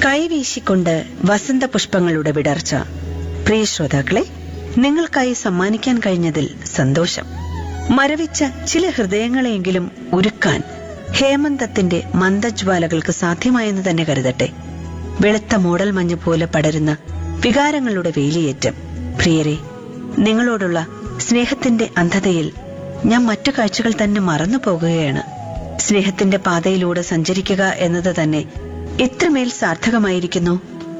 കൈവീശിക്കൊണ്ട് വസന്തപുഷ്പങ്ങളുടെ വിടർച്ച പ്രിയ ശ്രോതാക്കളെ നിങ്ങൾക്കായി സമ്മാനിക്കാൻ കഴിഞ്ഞതിൽ സന്തോഷം മരവിച്ച ചില ഹൃദയങ്ങളെയെങ്കിലും ഉരുക്കാൻ ഹേമന്തത്തിന്റെ മന്ദജ്വാലകൾക്ക് സാധ്യമായെന്ന് തന്നെ കരുതട്ടെ വെളുത്ത മൂടൽ മഞ്ഞ് പോലെ പടരുന്ന വികാരങ്ങളുടെ വേലിയേറ്റം പ്രിയരെ നിങ്ങളോടുള്ള സ്നേഹത്തിന്റെ അന്ധതയിൽ ഞാൻ മറ്റു കാഴ്ചകൾ തന്നെ മറന്നു പോകുകയാണ് സ്നേഹത്തിന്റെ പാതയിലൂടെ സഞ്ചരിക്കുക എന്നത് തന്നെ എത്രമേൽ സാർത്ഥകമായിരിക്കുന്നു